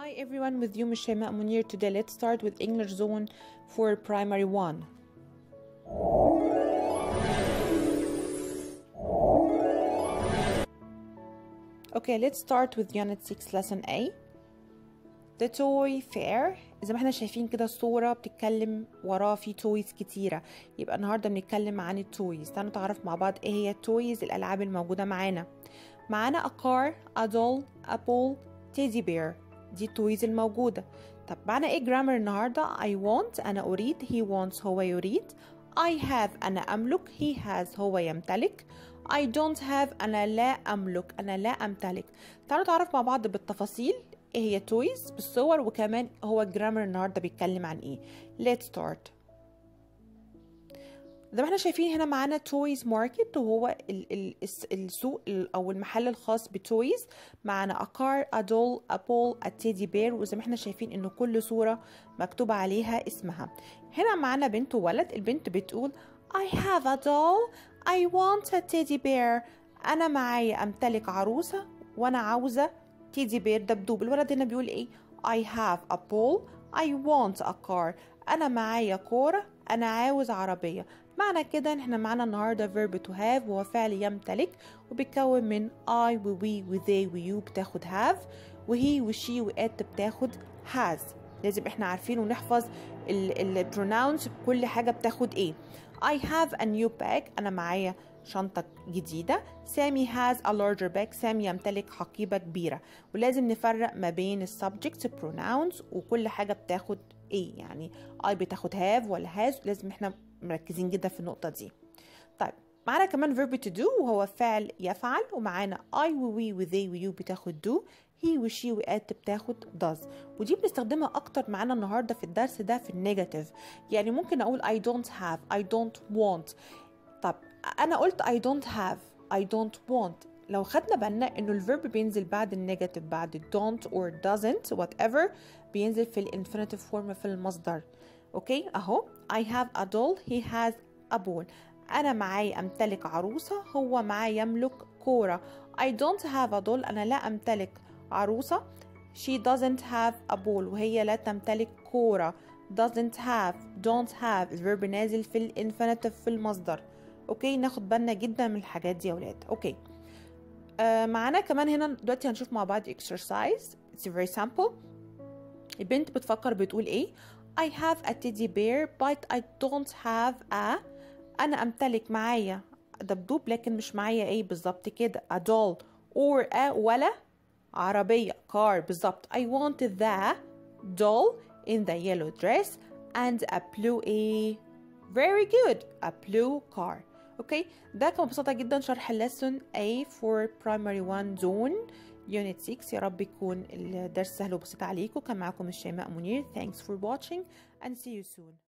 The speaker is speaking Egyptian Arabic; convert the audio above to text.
Hi everyone, with you Miss Shema Munir. Today let's start with English Zone for Primary 1. Okay, let's start with Unit 6 Lesson A. The Toy Fair زي ما احنا شايفين كده الصورة بتتكلم وراه في تويز كتيرة يبقى النهاردة بنتكلم عن التويز تعالوا نتعرف مع بعض ايه هي التويز الألعاب الموجودة معانا معانا a car, a doll, a ball, teddy bear دي التويز الموجودة طب معانا ايه جرامر النهاردة I want أنا أريد he wants هو يريد I have أنا أملك he has هو يمتلك I don't have أنا لا أملك أنا لا أمتلك تعالوا نتعرف مع بعض بالتفاصيل ايه هي تويز بالصور وكمان هو الجرامر النهارده بيتكلم عن ايه let's start زي ما احنا شايفين هنا معانا تويز ماركت وهو ال ال السوق او المحل الخاص بتويز معانا a car a doll a ball a teddy bear وزي ما احنا شايفين ان كل صورة مكتوب عليها اسمها هنا معانا بنت وولد البنت بتقول I have a doll I want a teddy bear انا معايا امتلك عروسة وانا عاوزة تيدي بير دبدوب الولد هنا بيقول ايه I have a ball I want a car انا معايا كورة انا عاوز عربية معنى كده ان احنا معانا النهاردة verb to have وهو فعل يمتلك وبيتكون من I و we و they و you بتاخد have وهي و she و it بتاخد has لازم احنا عارفين ونحفظ ال pronouns كل حاجة بتاخد ايه I have a new bag انا معايا شنطة جديدة سامي has a larger bag سامي يمتلك حقيبة كبيرة ولازم نفرق ما بين ال subjects pronouns وكل حاجة بتاخد ايه يعني I بتاخد have ولا has لازم احنا مركزين جدا في النقطة دي طيب معانا كمان verb to do وهو فعل يفعل ومعانا I و we و they و you بتاخد do he و she و it بتاخد does ودي بنستخدمها اكتر معانا النهارده في الدرس ده في النيجاتيف يعني ممكن اقول I don't have I don't want طب انا قلت I don't have I don't want لو خدنا بالنا انه الفيرب بينزل بعد النيجاتيف بعد don't or doesn't whatever بينزل في الانفينيتيف فورم في المصدر اوكي اهو I have a doll he has a ball انا معاي امتلك عروسة هو معاي يملك كورة I don't have a doll انا لا امتلك عروسة she doesn't have a ball وهي لا تمتلك كورة doesn't have don't have الفيرب نازل في الانفينيتيف في المصدر اوكي ناخد بالنا جدا من الحاجات دي يا ولاد اوكي آه معانا كمان هنا دلوقتي هنشوف مع بعض exercise it's very simple البنت بتفكر بتقول ايه I have a teddy bear but I don't have a انا امتلك معايا دبدوب لكن مش معايا ايه بالظبط كده a doll or a ولا عربية car بالظبط I wanted the doll in the yellow dress and a blue a very good a blue car اوكي ده كان ببساطة جدا شرح lesson A for primary 1 zone unit 6 يا رب يكون الدرس سهل وبسيط عليكم كان معاكم الشيماء منير thanks for watching and see you soon